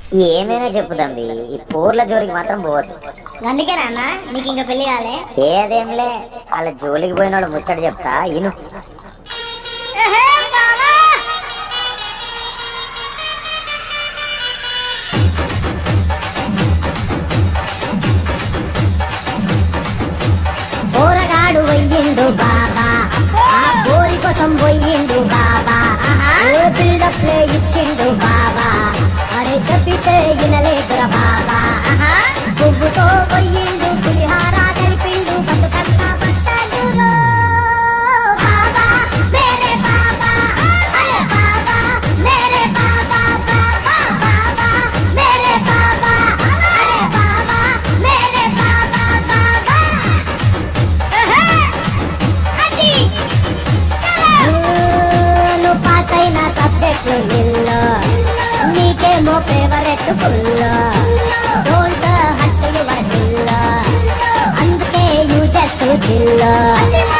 ఏమైనా చెప్పు తంబి ఈ పూర్ల జోలికి మాత్రం పోవద్దు అందుకే నాన్న నీకు ఇంకా పెళ్లి కాలే ఏదేంలే వాళ్ళ జోలికి పోయిన వాళ్ళు ముచ్చట చెప్తా ఇను పోరగాడు పోయిండు బాబా ఆ పోరి కోసం పోయిండు బాబా ఓ బిల్డప్ లే ఇచ్చిండు బాబా అరే చెప్పితే వినలేదురా బాబా పువ్వుతో పోయిండు పులిహార కలిపిండు బతుకన్న బస్తాడు రో బాబా మేరే బాబా అరే బాబా మేరే బాబా బాబా బాబా మేరే బాబా అరే బాబా మేరే బాబా బాబా నువ్వు పాస్ అయిన సబ్జెక్టు నిల్లో నీకేమో favourite full don't hurt your dil అందుకే యూ జస్ట్ చిల్